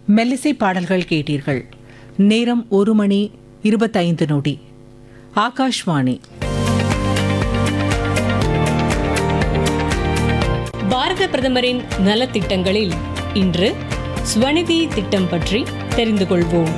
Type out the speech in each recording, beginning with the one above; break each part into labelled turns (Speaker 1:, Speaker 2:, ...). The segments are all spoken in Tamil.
Speaker 1: மெல்லிசை பாடல்கள் கேட்டீர்கள் நேரம் ஒரு மணி இருபத்தைந்து நொடி ஆகாஷ்வாணி
Speaker 2: பாரத பிரதமரின் நலத்திட்டங்களில் இன்று ஸ்வநிதி திட்டம் பற்றி தெரிந்து கொள்வோம்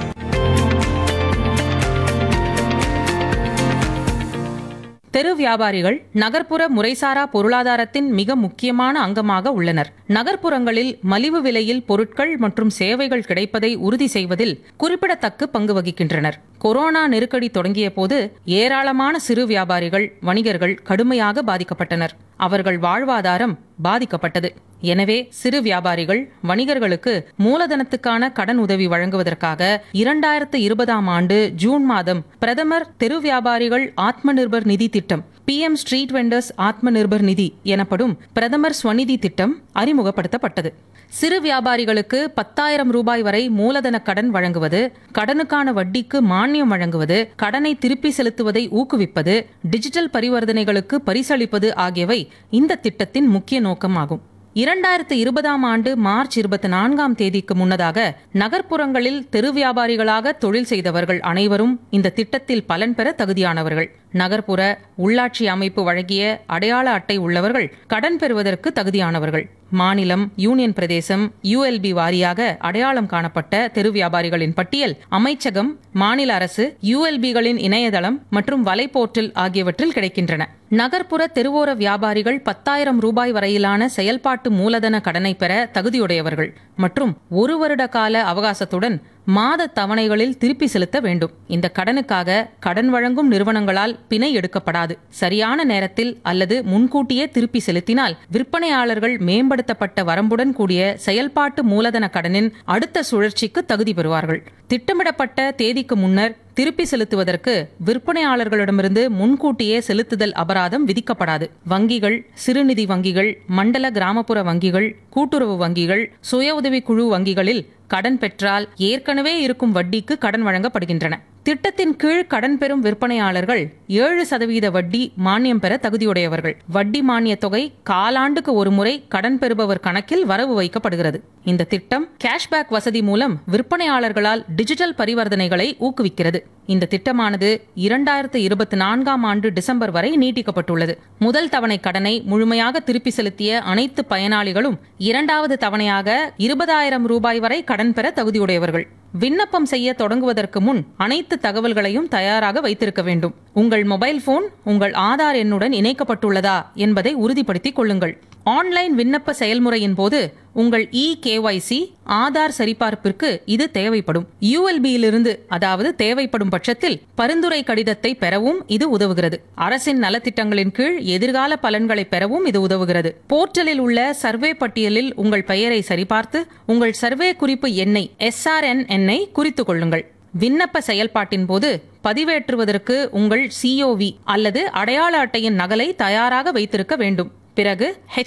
Speaker 3: தெரு வியாபாரிகள் நகர்ப்புற முறைசாரா பொருளாதாரத்தின் மிக முக்கியமான அங்கமாக உள்ளனர் நகர்ப்புறங்களில் மலிவு விலையில் பொருட்கள் மற்றும் சேவைகள் கிடைப்பதை உறுதி செய்வதில் குறிப்பிடத்தக்க பங்கு வகிக்கின்றனர் கொரோனா நெருக்கடி தொடங்கிய போது ஏராளமான சிறு வியாபாரிகள் வணிகர்கள் கடுமையாக பாதிக்கப்பட்டனர் அவர்கள் வாழ்வாதாரம் பாதிக்கப்பட்டது எனவே சிறு வியாபாரிகள் வணிகர்களுக்கு மூலதனத்துக்கான கடன் உதவி வழங்குவதற்காக இரண்டாயிரத்து இருபதாம் ஆண்டு ஜூன் மாதம் பிரதமர் தெரு வியாபாரிகள் ஆத்ம நிர்பர் நிதி திட்டம் பிஎம் ஸ்ட்ரீட் வெண்டர்ஸ் ஆத்ம நிர்பர் நிதி எனப்படும் பிரதமர் ஸ்வநிதி திட்டம் அறிமுகப்படுத்தப்பட்டது சிறு வியாபாரிகளுக்கு பத்தாயிரம் ரூபாய் வரை மூலதன கடன் வழங்குவது கடனுக்கான வட்டிக்கு மானியம் வழங்குவது கடனை திருப்பி செலுத்துவதை ஊக்குவிப்பது டிஜிட்டல் பரிவர்த்தனைகளுக்கு பரிசளிப்பது ஆகியவை இந்த திட்டத்தின் முக்கிய நோக்கமாகும் இரண்டாயிரத்து இருபதாம் ஆண்டு மார்ச் இருபத்தி நான்காம் தேதிக்கு முன்னதாக நகர்ப்புறங்களில் தெரு வியாபாரிகளாக தொழில் செய்தவர்கள் அனைவரும் இந்த திட்டத்தில் பலன் பெற தகுதியானவர்கள் நகர்ப்புற உள்ளாட்சி அமைப்பு வழங்கிய அடையாள அட்டை உள்ளவர்கள் கடன் பெறுவதற்கு தகுதியானவர்கள் மாநிலம் யூனியன் பிரதேசம் யுஎல்பி வாரியாக அடையாளம் காணப்பட்ட தெரு வியாபாரிகளின் பட்டியல் அமைச்சகம் மாநில அரசு யுஎல்பிகளின் இணையதளம் மற்றும் வலைப்போர்ட்டல் ஆகியவற்றில் கிடைக்கின்றன நகர்ப்புற தெருவோர வியாபாரிகள் பத்தாயிரம் ரூபாய் வரையிலான செயல்பாட்டு மூலதன கடனை பெற தகுதியுடையவர்கள் மற்றும் ஒரு வருட கால அவகாசத்துடன் மாத தவணைகளில் திருப்பி செலுத்த வேண்டும் இந்த கடனுக்காக கடன் வழங்கும் நிறுவனங்களால் பிணை எடுக்கப்படாது சரியான நேரத்தில் அல்லது முன்கூட்டியே திருப்பி செலுத்தினால் விற்பனையாளர்கள் மேம்படுத்தப்பட்ட வரம்புடன் கூடிய செயல்பாட்டு மூலதன கடனின் அடுத்த சுழற்சிக்கு தகுதி பெறுவார்கள் திட்டமிடப்பட்ட தேதிக்கு முன்னர் திருப்பி செலுத்துவதற்கு விற்பனையாளர்களிடமிருந்து முன்கூட்டியே செலுத்துதல் அபராதம் விதிக்கப்படாது வங்கிகள் சிறுநிதி வங்கிகள் மண்டல கிராமப்புற வங்கிகள் கூட்டுறவு வங்கிகள் சுய உதவிக்குழு வங்கிகளில் கடன் பெற்றால் ஏற்கனவே இருக்கும் வட்டிக்கு கடன் வழங்கப்படுகின்றன திட்டத்தின் கீழ் கடன் பெறும் விற்பனையாளர்கள் ஏழு சதவீத வட்டி மானியம் பெற தகுதியுடையவர்கள் வட்டி மானிய தொகை காலாண்டுக்கு ஒரு முறை கடன் பெறுபவர் கணக்கில் வரவு வைக்கப்படுகிறது இந்த திட்டம் கேஷ்பேக் வசதி மூலம் விற்பனையாளர்களால் டிஜிட்டல் பரிவர்த்தனைகளை ஊக்குவிக்கிறது இந்த திட்டமானது இரண்டாயிரத்து இருபத்தி நான்காம் ஆண்டு டிசம்பர் வரை நீட்டிக்கப்பட்டுள்ளது முதல் தவணை கடனை முழுமையாக திருப்பி செலுத்திய அனைத்து பயனாளிகளும் இரண்டாவது தவணையாக இருபதாயிரம் ரூபாய் வரை கடன் பெற தகுதியுடையவர்கள் விண்ணப்பம் செய்ய தொடங்குவதற்கு முன் அனைத்து தகவல்களையும் தயாராக வைத்திருக்க வேண்டும் உங்கள் மொபைல் போன் உங்கள் ஆதார் எண்ணுடன் இணைக்கப்பட்டுள்ளதா என்பதை உறுதிப்படுத்திக் கொள்ளுங்கள் ஆன்லைன் விண்ணப்ப செயல்முறையின் போது உங்கள் இ கேஒய்சி ஆதார் சரிபார்ப்பிற்கு இது தேவைப்படும் யூஎல்பியிலிருந்து அதாவது தேவைப்படும் பட்சத்தில் பரிந்துரை கடிதத்தை பெறவும் இது உதவுகிறது அரசின் நலத்திட்டங்களின் கீழ் எதிர்கால பலன்களை பெறவும் இது உதவுகிறது போர்ட்டலில் உள்ள சர்வே பட்டியலில் உங்கள் பெயரை சரிபார்த்து உங்கள் சர்வே குறிப்பு எண்ணை எஸ்ஆர்என் எண்ணை குறித்துக் கொள்ளுங்கள் விண்ணப்ப செயல்பாட்டின் போது பதிவேற்றுவதற்கு உங்கள் சிஓவி அல்லது அடையாள அட்டையின் நகலை தயாராக வைத்திருக்க வேண்டும் பிறகு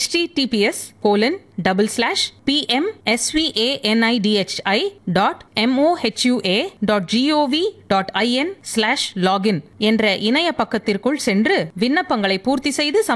Speaker 3: https colon double slash PM SVANIDHI dot MOHUA dot gov dot IN slash login என்ற இணைய பக்கத்திற்குள் சென்று விண்ணப்பங்களை பூர்த்தி செய்து